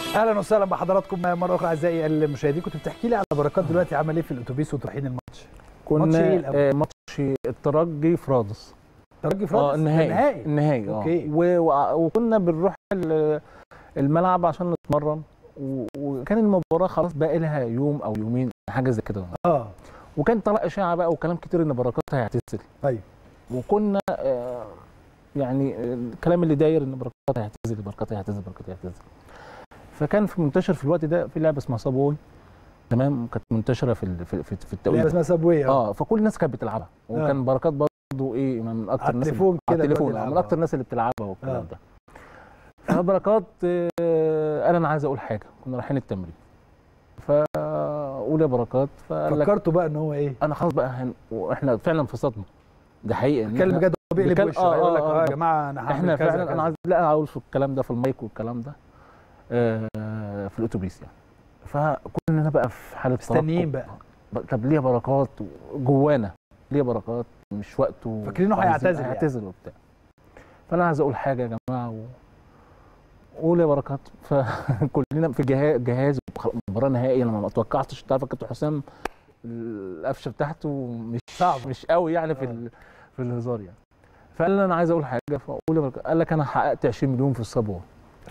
اهلا وسهلا بحضراتكم مره اخرى اعزائي المشاهدين كنت بتحكي لي على بركات دلوقتي عمل ايه في الاتوبيس وتروحين الماتش ماتش ايه كنا الأول؟ آه، ماتش الترجي في رادس ترجي اه فرنسا النهائي النهائي النهائي اه أوكي. و- و- وكنا بنروح ال- الملعب عشان نتمرن و- وكان المباراه خلاص باقي لها يوم او يومين حاجه زي كده اه وكان طلع اشاعه بقى وكلام كتير ان بركات هيعتزل ايوه وكنا آه، يعني الكلام اللي داير ان بركات هيعتزل بركات هيعتزل بركات هيعتزل فكان في منتشر في الوقت ده في لعبه اسمها صابوي تمام كانت منتشره في ال- في في, في التوقيت لعبه ده. اسمها سابوي اه اه فكل الناس كانت بتلعبها وكان بركات برضه ايه من اكتر على الناس التليفون اللي- كده على التليفون بيقعد آه، من يلعبها. اكتر الناس اللي بتلعبها والكلام آه. ده فبركات آه، قال انا عايز اقول حاجه كنا رايحين التمرين فقول يا بركات فقال لك فكرته بقى ان هو ايه انا خلاص بقى هن... واحنا فعلا في صدمه ده حقيقي إن اتكلم إحنا- بجد هو بيقلب بيتكلم- وشه آه، يقول لك آه، اه يا آه. جماعه انا هعمل احنا كذا فعلا كذا. انا عايز لا اقول في الكلام ده في المايك والكلام ده آه، في الاتوبيس يعني فكلنا بقى في حاله مستنيين ترقب. بقى طب ليه بركات جوانا ليه بركات مش وقته فاكرينه وعايزين- هيعتزل يعني. هيعتزل وبتاع فانا عايز اقول حاجه يا جماعه و... قول يا بركات فكلنا في جهاز جهاز مباراه نهائيه انا ما توقعتش تعرف كابتن حسام القفشه بتاعته مش صعب. مش قوي يعني في آه. ال... في الهزار يعني فقال لي انا عايز اقول حاجه فاقول يا بركات قال لك انا حققت 20 مليون في الصبوه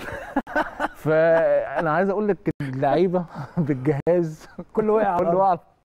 فانا عايز اقول لك اللعيبه بالجهاز كله وقع على كله الأرض. وقع